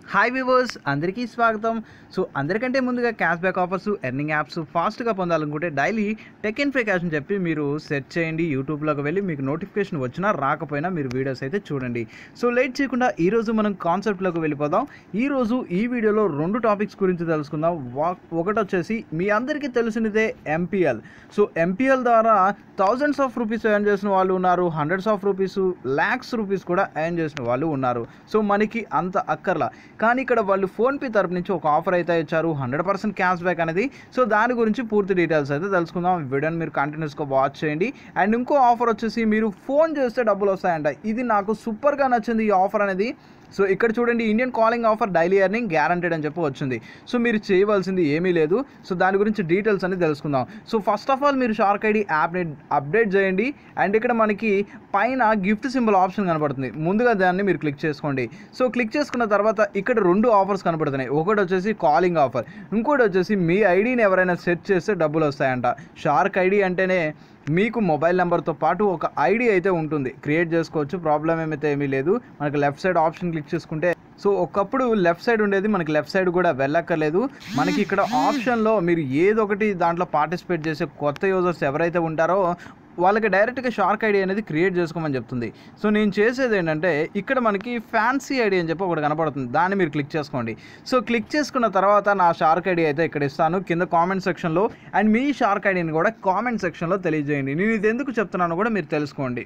hi viewers అందరికీ స్వాగతం so అందరికంటే ముందుగా cash back offers earning apps ఫాస్ట్గా పొందాలనుకుంటే డైలీ టెక్ ఇన్ క్యాష్ అని చెప్పి మీరు సెర్చ్ చేయండి యూట్యూబ్లోకి వెళ్ళి మీకు నోటిఫికేషన్ వచ్చినా రాకపోయినా మీరు వీడియోస్ అయితే చూడండి సో లేట్ చేయకుండా ఈరోజు మనం కాన్సెప్ట్లోకి వెళ్ళిపోదాం ఈరోజు ఈ వీడియోలో రెండు టాపిక్స్ గురించి తెలుసుకుందాం వా- ఒకటి వచ్చేసి మీ అందరికీ తెలిసినదే ఎంపీఎల్ సో ఎంపీఎల్ ద్వారా థౌజండ్స్ ఆఫ్ రూపీస్ ఎర్న్ చేసిన వాళ్ళు ఉన్నారు hundreds of rupees lakhs rupees కూడా ఎర్న్ చేసిన వాళ్ళు ఉన్నారు సో మనకి అంత అక్కర్లా కానీ ఇక్కడ వాళ్ళు ఫోన్పే తరపు నుంచి ఒక ఆఫర్ అయితే ఇచ్చారు హండ్రెడ్ పర్సెంట్ క్యాష్ బ్యాక్ అనేది సో దాని గురించి పూర్తి డీటెయిల్స్ అయితే తెలుసుకుందాం వీడియోని మీరు కంటిన్యూస్గా వాచ్ చేయండి అండ్ ఇంకో ఆఫర్ వచ్చేసి మీరు ఫోన్ చేస్తే డబ్బులు వస్తాయంట ఇది నాకు సూపర్గా నచ్చింది ఈ ఆఫర్ అనేది సో ఇక్కడ చూడండి Indian calling offer daily earning guaranteed అని చెప్పి వచ్చింది సో మీరు చేయవలసింది ఏమీ లేదు సో దాని గురించి డీటెయిల్స్ అనేది తెలుసుకుందాం సో ఫస్ట్ ఆఫ్ ఆల్ మీరు షార్క్ ఐడి యాప్ని అప్డేట్ చేయండి అండ్ ఇక్కడ మనకి పైన గిఫ్ట్ సింబల్ ఆప్షన్ కనబడుతుంది ముందుగా దాన్ని మీరు క్లిక్ చేసుకోండి సో క్లిక్ చేసుకున్న తర్వాత ఇక్కడ రెండు ఆఫర్స్ కనబడుతున్నాయి ఒకటి వచ్చేసి కాలింగ్ ఆఫర్ ఇంకోటి వచ్చేసి మీ ఐడిని ఎవరైనా సెట్ చేస్తే డబ్బులు వస్తాయంట షార్క్ ఐడి అంటేనే మీకు మొబైల్ నెంబర్తో పాటు ఒక ఐడి అయితే ఉంటుంది క్రియేట్ చేసుకోవచ్చు ప్రాబ్లం ఏమైతే ఏమీ లేదు మనకి లెఫ్ట్ సైడ్ ఆప్షన్ క్లిక్ చేసుకుంటే సో ఒకప్పుడు లెఫ్ట్ సైడ్ ఉండేది మనకి లెఫ్ట్ సైడ్ కూడా వెళ్ళక్కర్లేదు మనకి ఇక్కడ ఆప్షన్లో మీరు ఏదో ఒకటి దాంట్లో పార్టిసిపేట్ చేసే కొత్త యూజర్స్ ఎవరైతే ఉంటారో వాళ్ళకి డైరెక్ట్గా షార్క్ ఐడి అనేది క్రియేట్ చేసుకోమని చెప్తుంది సో నేను చేసేది ఏంటంటే ఇక్కడ మనకి ఫ్యాన్సీ ఐడి అని చెప్పి ఒకటి కనపడుతుంది దాన్ని మీరు క్లిక్ చేసుకోండి సో క్లిక్ చేసుకున్న తర్వాత నా షార్క్ ఐడి అయితే ఇక్కడ ఇస్తాను కింద కామెంట్ సెక్షన్లో అండ్ మీ షార్క్ ఐడిని కూడా కామెంట్ సెక్షన్లో తెలియజేయండి నేను ఇది ఎందుకు చెప్తున్నానో కూడా మీరు తెలుసుకోండి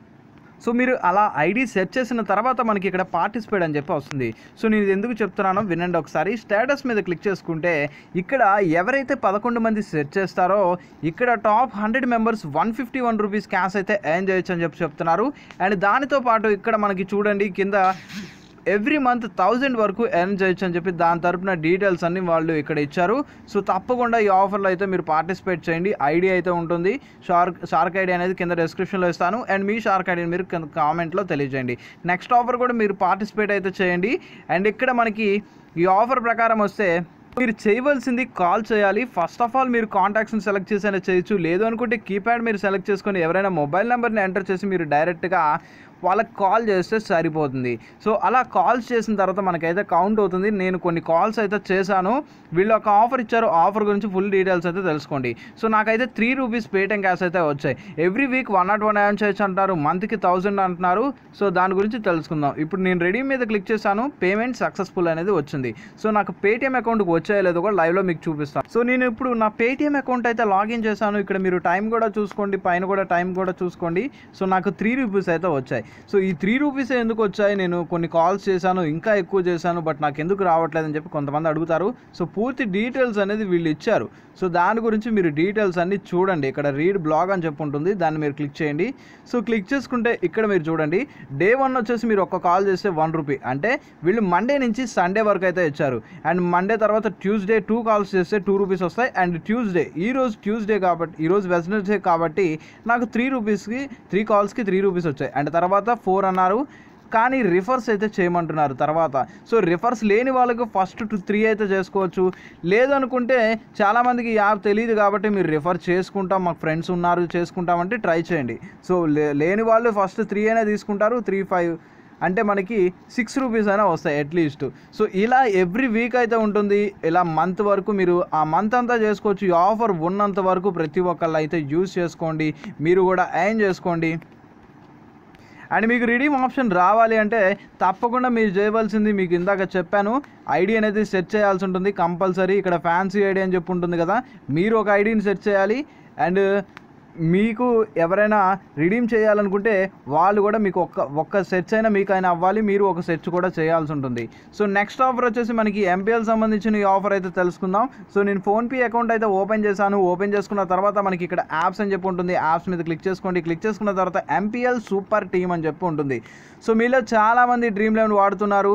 సో మీరు అలా ఐడి సెట్ చేసిన తర్వాత మనకి ఇక్కడ పార్టిసిపేట్ అని చెప్పి వస్తుంది సో నేను ఇది ఎందుకు చెప్తున్నానో వినండి ఒకసారి స్టేటస్ మీద క్లిక్ చేసుకుంటే ఇక్కడ ఎవరైతే పదకొండు మంది సెట్ చేస్తారో ఇక్కడ top hundred members one fifty one rupees cash అయితే ఎర్న్ చేయొచ్చు అని చెప్పి చెప్తున్నారు అండ్ దానితో పాటు ఇక్కడ మనకి చూడండి కింద ఎవ్రీ మంత్ థౌజండ్ వరకు ఎర్న్ చేయొచ్చు అని చెప్పి దాని తరపున డీటెయిల్స్ అన్ని వాళ్ళు ఇక్కడ ఇచ్చారు సో తప్పకుండా ఈ ఆఫర్లో అయితే మీరు పార్టిసిపేట్ చేయండి ఐడి అయితే ఉంటుంది షార్క్ షార్క్ ఐడి అనేది కింద డిస్క్రిప్షన్లో ఇస్తాను అండ్ మీ షార్క్ ఐడిని మీరు కింద కామెంట్లో తెలియజేయండి నెక్స్ట్ ఆఫర్ కూడా మీరు పార్టిసిపేట్ అయితే చేయండి అండ్ ఇక్కడ మనకి ఈ ఆఫర్ ప్రకారం వస్తే మీరు చేయవలసింది కాల్ చేయాలి ఫస్ట్ ఆఫ్ ఆల్ మీరు కాంటాక్ట్స్ని సెలెక్ట్ చేసి చేయొచ్చు లేదు అనుకుంటే కీప్యాడ్ మీరు సెలెక్ట్ చేసుకొని ఎవరైనా మొబైల్ నెంబర్ని ఎంటర్ చేసి మీరు డైరెక్ట్గా వాళ్ళకి కాల్ చేస్తే సరిపోతుంది సో అలా కాల్స్ చేసిన తర్వాత మనకైతే కౌంట్ అవుతుంది నేను కొన్ని కాల్స్ అయితే చేశాను వీళ్ళు ఒక ఆఫర్ ఇచ్చారు ఆఫర్ గురించి ఫుల్ డీటెయిల్స్ అయితే తెలుసుకోండి సో నాకైతే త్రీ రూపీస్ పేటిఎం క్యాష్ అయితే వచ్చాయి every week one not one earn చేయొచ్చు అంటారు మంత్కి థౌజండ్ అంటున్నారు సో దాని గురించి తెలుసుకుందాం ఇప్పుడు నేను రెడీ మీద క్లిక్ చేశాను పేమెంట్ సక్సెస్ఫుల్ అనేది వచ్చింది సో నాకు పేటిఎం అకౌంట్కి వచ్చాయో లేదో కూడా లైవ్లో మీకు చూపిస్తాను సో నేను ఇప్పుడు నా పేటిఎం అకౌంట్ అయితే లాగిన్ చేశాను ఇక్కడ మీరు టైం కూడా చూసుకోండి పైన కూడా టైం కూడా చూసుకోండి సో నాకు త్రీ రూపీస్ అయితే వచ్చాయి సో ఈ త్రీ రూపీస్ ఎందుకు వచ్చాయి నేను కొన్ని కాల్స్ చేశాను ఇంకా ఎక్కువ చేశాను బట్ నాకు ఎందుకు రావట్లేదని చెప్పి కొంతమంది అడుగుతారు సో పూర్తి డీటెయిల్స్ అనేది వీళ్ళు ఇచ్చారు సో దాని గురించి మీరు డీటెయిల్స్ అన్ని చూడండి ఇక్కడ రీడ్ బ్లాగ్ అని చెప్పి ఉంటుంది దాన్ని మీరు క్లిక్ చేయండి సో క్లిక్ చేసుకుంటే ఇక్కడ మీరు చూడండి డే వన్ వచ్చేసి మీరు ఒక కాల్ చేస్తే వన్ రూపీ అంటే వీళ్ళు మండే నుంచి సండే వరకు అయితే ఇచ్చారు అండ్ మండే తర్వాత ట్యూస్డే టూ కాల్స్ చేస్తే టూ రూపీస్ వస్తాయి అండ్ ట్యూస్డే ఈ రోజు ట్యూస్డే కాబట్టి ఈ రోజు వెస్నెస్డే కాబట్టి నాకు త్రీ రూపీస్కి త్రీ కాల్స్కి త్రీ రూపీస్ వచ్చాయి అండ్ తర్వాత ఫోర్ అన్నారు కానీ రిఫర్స్ అయితే చేయమంటున్నారు తర్వాత సో రిఫర్స్ లేని వాళ్ళకు ఫస్ట్ టు త్రీ అయితే చేసుకోవచ్చు లేదనుకుంటే చాలామందికి ఈ యాప్ తెలియదు కాబట్టి మీరు రిఫర్ చేసుకుంటాం మాకు ఫ్రెండ్స్ ఉన్నారు చేసుకుంటామంటే ట్రై చేయండి సో లే- లేని వాళ్ళు ఫస్ట్ త్రీ అయినా తీసుకుంటారు త్రీ ఫైవ్ అంటే మనకి సిక్స్ రూపీస్ అయినా వస్తాయి అట్లీస్ట్ సో ఇలా ఎవ్రీ వీక్ అయితే ఉంటుంది ఇలా మంత్ వరకు మీరు ఆ మంత్ అంతా చేసుకోవచ్చు ఈ ఆఫర్ ఉన్నంత వరకు ప్రతి ఒక్కళ్ళు అయితే యూజ్ చేసుకోండి మీరు కూడా ఎర్న్ చేసుకోండి అండ్ మీకు రిడీమ్ ఆప్షన్ రావాలి అంటే తప్పకుండా మీరు చేయవలసింది మీకు ఇందాక చెప్పాను ఐడి అనేది సెట్ చేయాల్సి ఉంటుంది కంపల్సరీ ఇక్కడ ఫ్యాన్సీ ఐడి అని చెప్పి ఉంటుంది కదా మీరు ఒక ఐడిని సెట్ చేయాలి అండ్ మీకు ఎవరైనా రిడీమ్ చేయాలనుకుంటే వాళ్ళు కూడా మీకు ఒక్క ఒక్క సెర్చ్ అయినా మీకు అయినా అవ్వాలి మీరు ఒక సెర్చ్ కూడా చేయాల్సి ఉంటుంది సో నెక్స్ట్ ఆఫర్ వచ్చేసి మనకి ఎంపీఎల్ సంబంధించిన ఈ ఆఫర్ అయితే తెలుసుకుందాం సో నేను ఫోన్పే అకౌంట్ అయితే ఓపెన్ చేశాను ఓపెన్ చేసుకున్న తర్వాత మనకి ఇక్కడ యాప్స్ అని చెప్పి ఉంటుంది యాప్స్ మీద క్లిక్ చేసుకోండి క్లిక్ చేసుకున్న తర్వాత ఎంపీఎల్ సూపర్ టీమ్ అని చెప్పి ఉంటుంది సో మీలో చాలామంది డ్రీమ్ లెవెన్ వాడుతున్నారు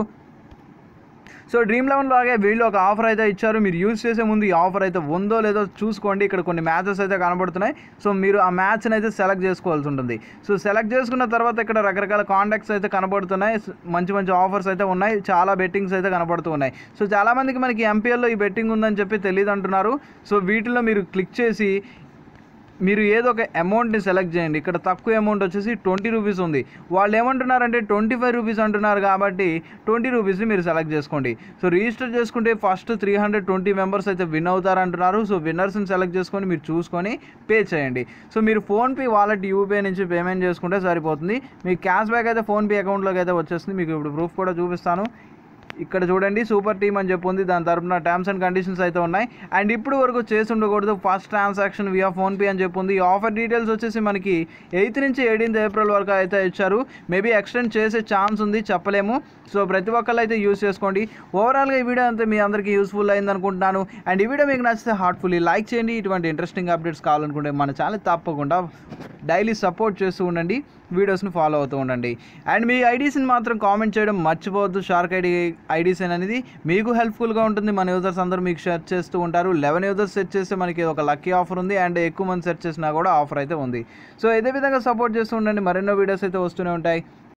సో డ్రీమ్ లెవెన్ లాగే వీళ్ళు ఒక ఆఫర్ అయితే ఇచ్చారు మీరు యూజ్ చేసే ముందు ఈ ఆఫర్ అయితే ఉందో లేదో చూసుకోండి ఇక్కడ కొన్ని మ్యాచెస్ అయితే కనబడుతున్నాయి సో మీరు ఆ మ్యాచ్ని అయితే సెలెక్ట్ చేసుకోవాల్సి ఉంటుంది సో సెలెక్ట్ చేసుకున్న తర్వాత ఇక్కడ రకరకాల కాంటాక్ట్స్ అయితే కనబడుతున్నాయి స- మంచి మంచి ఆఫర్స్ అయితే ఉన్నాయి చాలా బెట్టింగ్స్ అయితే కనబడుతూ ఉన్నాయి సో చాలామందికి మనకి ఎంపీఎల్లో ఈ బెట్టింగ్ ఉందని చెప్పి తెలియదు అంటున్నారు సో వీటిలో మీరు క్లిక్ చేసి మీరు ఏదో ఒక అమౌంట్ని సెలెక్ట్ చేయండి ఇక్కడ తక్కువ అమౌంట్ వచ్చేసి ట్వంటీ రూపీస్ ఉంది వాళ్ళు ఏమంటున్నారంటే ట్వంటీ ఫైవ్ రూపీస్ అంటున్నారు కాబట్టి ట్వంటీ రూపీస్ని మీరు సెలెక్ట్ చేసుకోండి సో రిజిస్టర్ చేసుకుంటే first three hundred twenty members అయితే విన్ అవుతారు అంటున్నారు సో విన్నర్స్ని సెలెక్ట్ చేసుకొని మీరు చూసుకొని పే చేయండి సో మీరు ఫోన్పే వాలెట్ యూపీఐ నుంచి పేమెంట్ చేసుకుంటే సరిపోతుంది మీకు క్యాష్ బ్యాక్ అయితే ఫోన్పే అకౌంట్లోకి అయితే వచ్చేస్తుంది మీకు ఇప్పుడు ప్రూఫ్ కూడా చూపిస్తాను ఇక్కడ చూడండి సూపర్ టీమ్ అని చెప్పి ఉంది దాని తరపున టర్మ్స్ అండ్ కండిషన్స్ అయితే ఉన్నాయి అండ్ ఇప్పుడు వరకు చేసి ఉండకూడదు ఫస్ట్ ట్రాన్సాక్షన్ వియా ఫోన్పే అని చెప్పి ఉంది ఈ ఆఫర్ డీటెయిల్స్ వచ్చేసి మనకి ఎయిత్ నుంచి ఎయిటీన్త్ ఏప్రిల్ వరకు అయితే ఇచ్చారు మేబీ ఎక్స్టెండ్ చేసే ఛాన్స్ ఉంది చెప్పలేము సో ప్రతి ఒక్కళ్ళు అయితే యూస్ చేసుకోండి ఓవరాల్గా ఈ వీడియో అంతా మీ అందరికీ యూస్ఫుల్ అయింది అనుకుంటున్నాను అండ్ ఈ వీడియో మీకు నచ్చితే హార్ట్ఫుల్లీ లైక్ చేయండి ఇటువంటి ఇంట్రెస్టింగ్ అప్డేట్స్ కావాలనుకుంటే మన ఛానల్ తప్పకుండా డైలీ సపోర్ట్ చేస్తూ ఉండండి వీడియోస్ని ఫాలో అవుతూ ఉండండి అండ్ మీ ఐడీస్ని మాత్రం కామెంట్ చేయడం మర్చిపోవద్దు షార్క్ ఐడి ఐడీస్ అనేది మీకు హెల్ప్ఫుల్గా ఉంటుంది మన యూజర్స్ అందరూ మీకు షేర్ చేస్తూ ఉంటారు లెవెన్ యూజర్స్ సెట్ చేస్తే మనకి ఒక లక్కీ ఆఫర్ ఉంది అండ్ ఎక్కువ మంది సెట్ చేసినా కూడా ఆఫర్ అయితే ఉంది సో ఇదే విధంగా సపోర్ట్ చేస్తూ ఉండండి మరెన్నో వీడియోస్ అయితే వస్తూనే ఉంటాయి